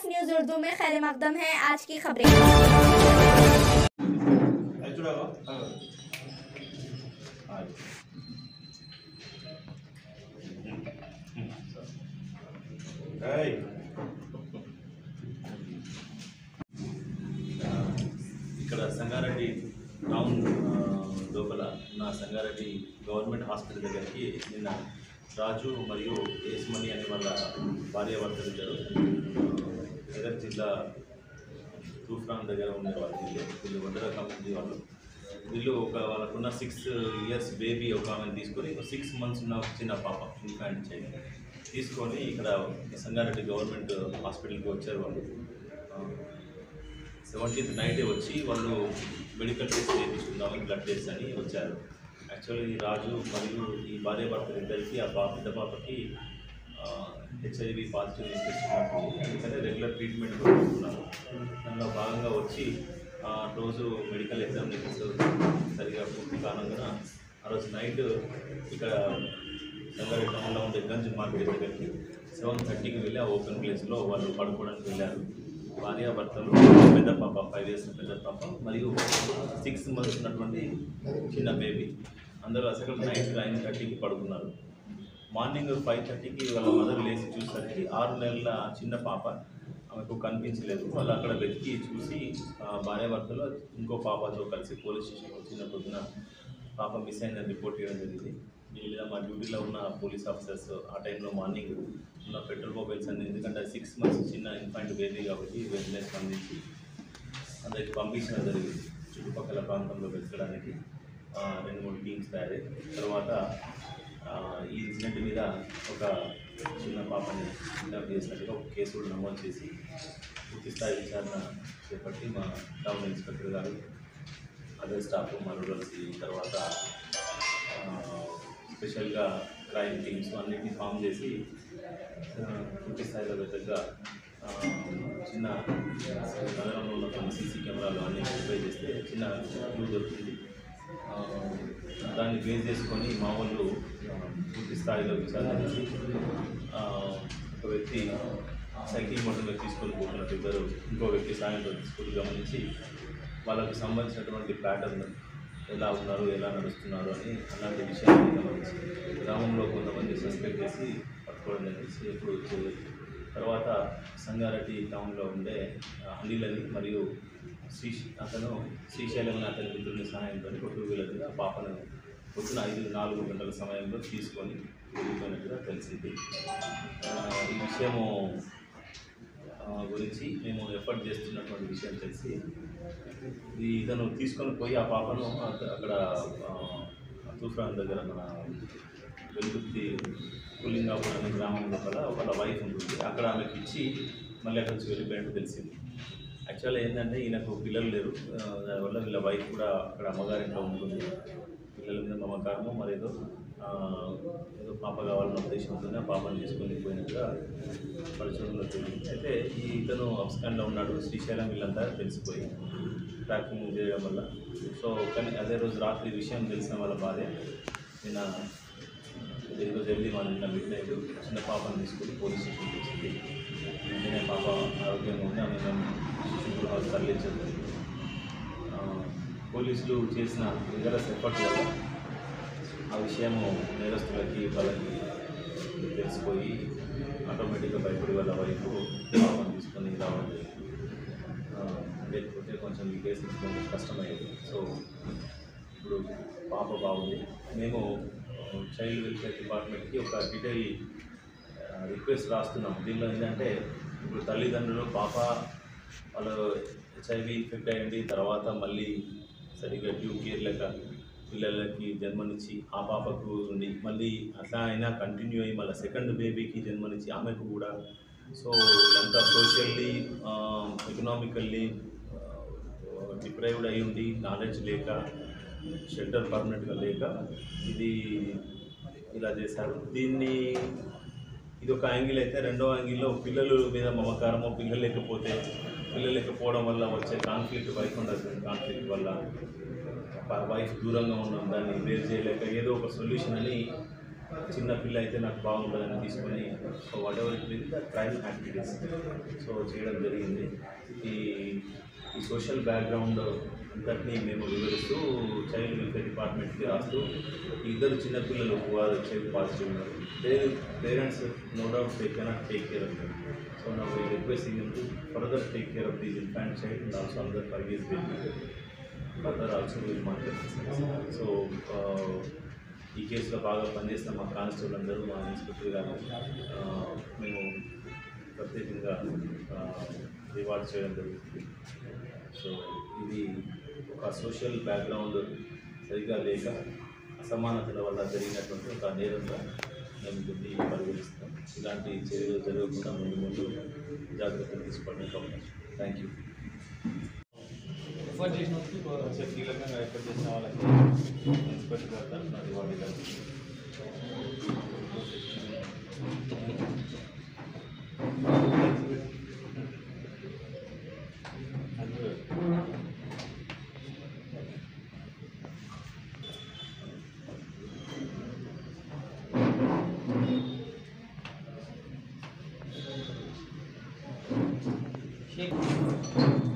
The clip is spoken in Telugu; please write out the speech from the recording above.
न्यूज उर्दू में खैर मकदम है आज की खबरें అది చూడవా అది. ఏయ్. ఇక్కడ సంగారెడ్డి టౌన్ ఆ, లోపల ఉన్న సంగారెడ్డి గవర్నమెంట్ హాస్పిటల్ దగ్గరికి నిన్న రాజు మరియు ఏసుమణి అనే వాళ్ళ భార్యాభర్తలు ఇద్దరు మెదక్ జిల్లా తూఫాన్ దగ్గర ఉండేవాళ్ళు వీళ్ళు వీళ్ళు వందర కమ్యూనిటీ వాళ్ళు వీళ్ళు ఒక వాళ్ళకున్న సిక్స్ ఇయర్స్ బేబీ ఒక ఆమెను తీసుకొని సిక్స్ మంత్స్ ఉన్న చిన్న పాప ఇన్ఫాంట్ చైల్డ్ తీసుకొని ఇక్కడ సంగారెడ్డి గవర్నమెంట్ హాస్పిటల్కి వచ్చారు వాళ్ళు సెవెంటీన్త్ నైటే వచ్చి వాళ్ళు మెడికల్ టెస్ట్ చేయించుకుందామని బ్లడ్ టెస్ట్ అని వచ్చారు యాక్చువల్లీ రాజు మరియు ఈ భార్య భర్తలు ఇద్దరికి ఆ పాప పెద్ద పాపకి హెచ్ఐవి పాజిటివ్ ఇన్ఫెక్షన్ ఉన్నట్టు అందుకని రెగ్యులర్ ట్రీట్మెంట్ తీసుకున్నారు దానిలో భాగంగా వచ్చి ఆ రోజు మెడికల్ ఎగ్జామినేషన్స్ సరిగా పూర్తి కానందున ఆ రోజు నైట్ ఇక్కడ సంగారెడ్డి టౌన్లో ఉండే గంజ్ మార్కెట్ దగ్గరికి సెవెన్ థర్టీకి వెళ్ళి ఆ ఓపెన్ ప్లేస్లో వాళ్ళు పడుకోవడానికి వెళ్ళారు భార్య భర్తలు పెద్ద పాప ఫైవ్ ఇయర్స్ పెద్ద పాప మరియు సిక్స్ మంత్స్ ఉన్నటువంటి చిన్న బేబీ అందరూ అసలు నైట్ నైన్ థర్టీకి పడుకున్నారు మార్నింగ్ ఫైవ్ థర్టీకి వాళ్ళ మదర్ లేచి చూసేసరికి ఆరు నెలల చిన్న పాప ఆమెకు కనిపించలేదు వాళ్ళు అక్కడ వెతికి చూసి ఆ, భార్యాభర్తలు ఇంకో పాపతో కలిసి పోలీస్ స్టేషన్కి వచ్చిన పొద్దున పాప మిస్ అయిందని రిపోర్ట్ చేయడం జరిగింది వీళ్ళ మా డ్యూటీలో ఉన్న పోలీస్ ఆఫీసర్స్ ఆ టైంలో మార్నింగ్ ఉన్న పెట్రోల్ మొబైల్స్ అన్ని ఎందుకంటే సిక్స్ మంత్స్ చిన్న ఇన్ఫాంట్ బేబీ కాబట్టి వెంటనే స్పందించి అందరికి పంపించడం జరిగింది చుట్టుపక్కల ప్రాంతంలో వెతకడానికి ఆ, రెండు మూడు టీమ్స్ తయారై తర్వాత ఆ, ఈ ఇన్సిడెంట్ మీద ఒక చిన్న పాపని కిడ్నాప్ చేసినట్టుగా ఒక కేసు కూడా నమోదు చేసి పూర్తి స్థాయి విచారణ చేపట్టి మా టౌన్ ఇన్స్పెక్టర్ గారు అదే స్టాఫ్ మా రూరల్స్ తర్వాత ఆ, స్పెషల్గా క్రైమ్ టీమ్స్ అన్నిటిని ఫామ్ చేసి ఆ, పూర్తి స్థాయిలో వెతగ్గా ఆ, చిన్న నగరంలో ఉన్న కొన్ని సీసీ కెమెరాలు అన్ని వెరిఫై చేస్తే చిన్న క్లూ దొరికింది ఆ, దాన్ని బేస్ చేసుకొని మా వాళ్ళు ఆ, పూర్తి స్థాయిలో విచారణ చేసి ఆ, ఒక వ్యక్తి సైకిల్ మోటార్ మీద తీసుకొని పోతున్నట్టు ఇద్దరు ఇంకో వ్యక్తి సాయంత్రం తీసుకొని గమనించి వాళ్ళకి సంబంధించినటువంటి ప్యాటర్న్ ఎలా ఉన్నారు ఎలా నడుస్తున్నారు అని అలాంటి విషయాన్ని గమనించి గ్రామంలో కొంతమంది సస్పెక్ట్ చేసి పట్టుకోవడం జరిగింది ఇప్పుడు చేయలేదు తర్వాత సంగారెడ్డి టౌన్లో ఉండే ఆ, అనిల్ అని మరియు శ్రీ అతను శ్రీశైలం అనే అతని మిత్రుని సహాయంతో ఒక టూ వీలర్ మీద పాపను పొద్దున ఐదు నాలుగు గంటల సమయంలో తీసుకొని వెళ్ళిపోయినట్టుగా తెలిసింది ఆ, ఈ విషయము ఆ, గురించి మేము ఎఫర్ట్ చేస్తున్నటువంటి విషయం తెలిసి ఈ ఇతను తీసుకొని పోయి ఆ పాపను అక్క- అక్కడ ఆ, తూఫాన్ దగ్గర మన వెలుగుత్తి పుల్లింగాపురం అనే గ్రామం లోపల వాళ్ళ వైఫ్ ఉంటుంది అక్కడ ఆమెకి ఇచ్చి మళ్ళీ అక్కడి నుంచి వెళ్ళిపోయినట్టు తెలిసింది యాక్చువల్గా ఏంటంటే ఈయనకు పిల్లలు లేరు ఆ, దానివల్ల వీళ్ళ వైఫ్ కూడా అక్కడ అమ్మగారింట్లో ఉంటుంది పిల్లల మీద మమకారము మరేదో ఆ, ఏదో పాప కావాలన్న ఉద్దేశంతోనే ఆ పాపను తీసుకొని పోయినట్టుగా పరిశోధనలో తెలిసింది అయితే ఈ ఇతను అప్స్కాండ్లో ఉన్నాడు శ్రీశైలం వీళ్ళంతా తెలిసిపోయి ట్రాకింగ్ చేయడం వల్ల సో కానీ అదే రోజు రాత్రి ఈ విషయం తెలిసిన వాళ్ళ భార్య నిన్న ఈరోజు ఎర్లీ మార్నింగ్ నిన్న మిడ్ నైట్ చిన్న పాపను తీసుకొని పోలీస్ స్టేషన్కి వచ్చింది వెంటనే పాప ఆరోగ్యంగా ఉంది ఆమె శిశు గృహాలు తరలించడం జరిగింది. ఆ, పోలీసులు చేసిన రిగరస్ ఎఫర్ట్ వల్ల ఆ విషయము నేరస్తులకి వాళ్ళకి తెలిసిపోయి ఆటోమేటిక్గా భయపడి వాళ్ళ వైపు పాపను తీసుకొని రావడం జరిగింది ఆ, లేకపోతే కొంచెం ఈ కేసు కొంచెం కష్టమయ్యేది సో ఇప్పుడు పాప బాగుంది మేము చైల్డ్ వెల్ఫేర్ డిపార్ట్మెంట్కి ఒక డీటెయిల్ రిక్వెస్ట్ రాస్తున్నాం దీనిలో ఏంటంటే ఇప్పుడు తల్లిదండ్రులు పాప వాళ్ళు హెచ్ఐవి ఇన్ఫెక్ట్ అయ్యండి తర్వాత మళ్ళీ సరిగ్గా డ్యూ కేర్ లెక్క పిల్లలకి జన్మనిచ్చి ఆ పాపకు ఉండి మళ్ళీ అట్లా అయినా కంటిన్యూ అయ్యి మళ్ళీ సెకండ్ బేబీకి జన్మనిచ్చి ఆమెకు కూడా సో ఇదంతా సోషల్లీ ఎకనామికల్లీ డిప్రైవ్డ్ అయి ఉండి నాలెడ్జ్ లేక షెల్టర్ పర్మనెంట్గా లేక ఇది ఇలా చేశారు దీన్ని ఇది ఒక యాంగిల్ అయితే రెండో యాంగిల్లో పిల్లల మీద మమకారము పిల్లలు లేకపోతే పిల్లలు లేకపోవడం వల్ల వచ్చే కాన్ఫ్లిక్ట్ వైఫ్ ఉండదు కాన్ఫ్లిక్ట్ వల్ల వైఫ్ దూరంగా ఉండడం దాన్ని బేర్ చేయలేక ఏదో ఒక సొల్యూషన్ అని చిన్న పిల్ల అయితే నాకు బాగుంటుందని తీసుకొని so whatever it is trial activities so చేయడం జరిగింది ఈ ఈ సోషల్ బ్యాక్గ్రౌండ్ అంతటినీ మేము వివరిస్తూ చైల్డ్ వెల్ఫేర్ డిపార్ట్మెంట్కి రాస్తూ ఈ ఇద్దరు చిన్నపిల్లలు వారు చైల్డ్ పాజిటివ్ ఉన్నారు parents no doubt they cannot take care of them so నా requesting to further take care of these infant child and also other five years baby further also will monitor so ఈ కేసులో బాగా పనిచేసిన మా కానిస్టేబుల్ అందరూ మా ఇన్స్పెక్టర్ గారు ఆ, మేము ప్రత్యేకంగా రివార్డ్ చేయడం జరుగుతుంది సో ఇది ఒక సోషల్ బ్యాక్గ్రౌండ్ సరిగా లేక అసమానతల వల్ల జరిగినటువంటి ఒక నేరంగా మేము దీన్ని పరిగణిస్తాం ఇలాంటి చర్యలు జరగకుండా ముందు ముందు జాగ్రత్తలు తీసుకోవడానికి అవకాశం థ్యాంక్ యూ ఎఫర్ట్ చేసినందుకు గౌరవం కొంచెం కీలకంగా ఎఫర్ట్ చేసిన వాళ్ళకి ఇన్స్పెక్టర్ గారు తరఫున రివార్డ్ ఇవ్వాలి షేక్